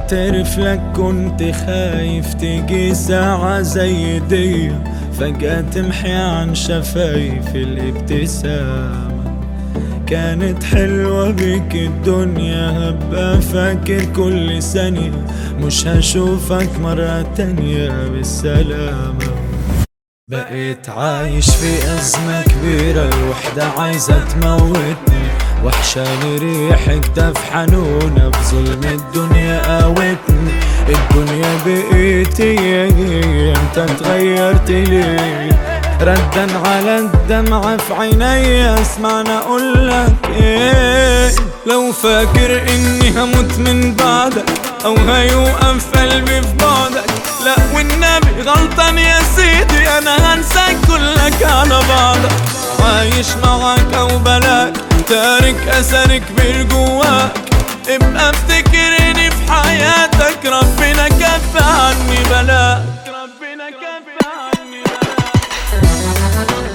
بعترف لك كنت خايف تيجي ساعة زي دي فجأة تمحي عن شفايف الابتسامة كانت حلوة بيك الدنيا هبقى فاكر كل ثانية مش هشوفك مرة تانية بالسلامة بقيت عايش في أزمة كبيرة الوحدة عايزة تموتني وحشاني ريحك دف حنونة بظلم الدنيا قاوتني الدنيا بقيتي انت تغيرت ليه ردا على الدمعة في عيني اسمعنا اقولك ايه لو فاكر اني هموت من بعدك او هيوقف قلبي في بعدك لا والنبي غلطان يا سيدي انا هنساك كلك على بعضك عايش معاك او بلاك تارك اثر كبير جواك ابقى افتكرني في حياتك ربنا كف عني بلاك ربنا كف عني بلاك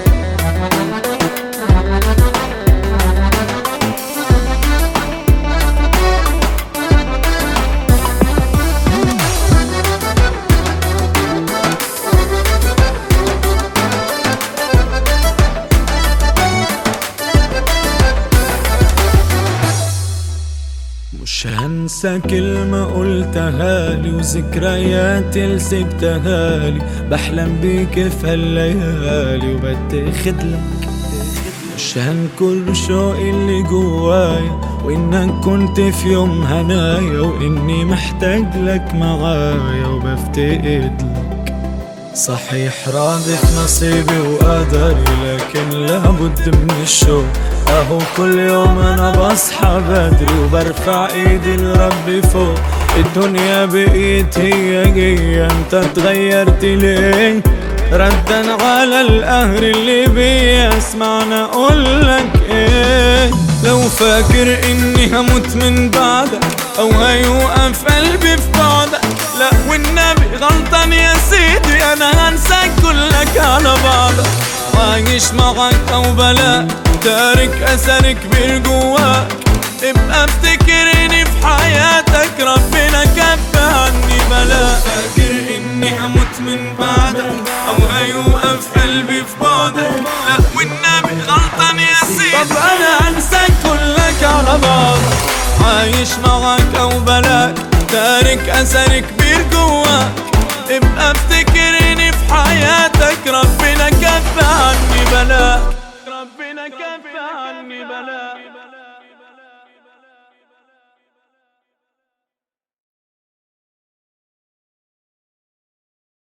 مش هنسى كلمة قلتها لي وذكريات اللي سبتها لي بحلم بيك في هالليالي وبتاخد لك مش هنكر شوقي اللي جوايا وانك كنت في يوم هنايا واني محتاج لك معايا وبفتقد لك صحيح راضي في نصيبي وقدري لكن لابد من الشوق اهو كل يوم انا بصحى بدري وبرفع ايدي لربي فوق الدنيا بقيت هي هي انت اتغيرت ليه ردا على القهر اللي بيا اسمعنا اقولك ايه لو فاكر اني هموت من بعدك او هيوقف قلبي في بعدك لا والنبي غلطان يا سيدي انا هنساك كلك على بعضك عايش معاك او بلاك تارك اثر كبير جواك ابقى افتكرني في حياتك ربنا كف عني بلاك فاكر اني هموت من بعدك او هيوقف قلبي في بعدك لا والنبي غلطان يا سيدي طب انا انساك كلك على بعضك عايش معاك او بلاك تارك اثر كبير جواك ابقى افتكر